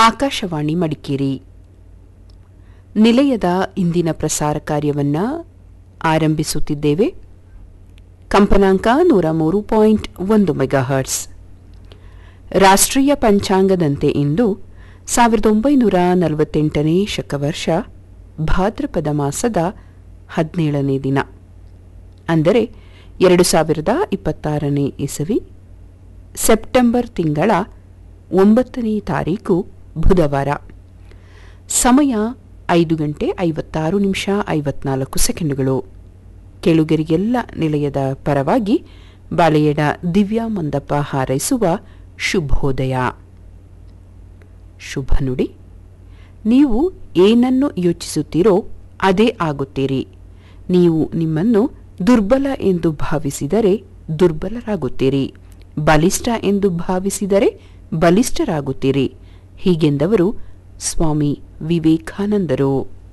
ಆಕಾಶವಾಣಿ ಮಡಿಕೇರಿ ನಿಲಯದ ಇಂದಿನ ಪ್ರಸಾರ ಕಾರ್ಯವನ್ನು ಆರಂಭಿಸುತ್ತಿದ್ದೇವೆ ಕಂಪನಾಂಕ ನೂರ ಮೂರು ಪಾಯಿಂಟ್ ಒಂದು ಮೆಗಾಹರ್ಟ್ಸ್ ರಾಷ್ಟ್ರೀಯ ಪಂಚಾಂಗದಂತೆ ಇಂದು ಸಾವಿರದ ಒಂಬೈನೂರ ನಲವತ್ತೆಂಟನೇ ಶಕವರ್ಷ ಭಾದ್ರಪದ ಮಾಸದ ಹದಿನೇಳನೇ ದಿನ ಅಂದರೆ ಎರಡು ಸಾವಿರದ ಇಪ್ಪತ್ತಾರನೇ ಇಸವಿ ಸೆಪ್ಟೆಂಬರ್ ತಿಂಗಳ ಒಂಬತ್ತನೇ ತಾರೀಕು ಬುಧವಾರ ಸಮಯ ಐದು ಗಂಟೆ ಐವತ್ತಾರು ನಿಮಿಷ ಐವತ್ನಾಲ್ಕು ಸೆಕೆಂಡುಗಳು ಕೆಳುಗರಿಗೆಲ್ಲ ನಿಲಯದ ಪರವಾಗಿ ಬಾಳೆಯಡ ದಿವ್ಯಾ ಮಂದಪ್ಪ ಹಾರೈಸುವ ಶುಭೋದಯ ಶುಭ ನುಡಿ ನೀವು ಏನನ್ನು ಯೋಚಿಸುತ್ತೀರೋ ಅದೇ ಆಗುತ್ತೀರಿ ನೀವು ನಿಮ್ಮನ್ನು ದುರ್ಬಲ ಎಂದು ಭಾವಿಸಿದರೆ ದುರ್ಬಲರಾಗುತ್ತೀರಿ ಬಲಿಷ್ಠ ಎಂದು ಭಾವಿಸಿದರೆ ಬಲಿಷ್ಠರಾಗುತ್ತೀರಿ ಹೀಗೆಂದವರು ಸ್ವಾಮಿ ವಿವೇಕಾನಂದರು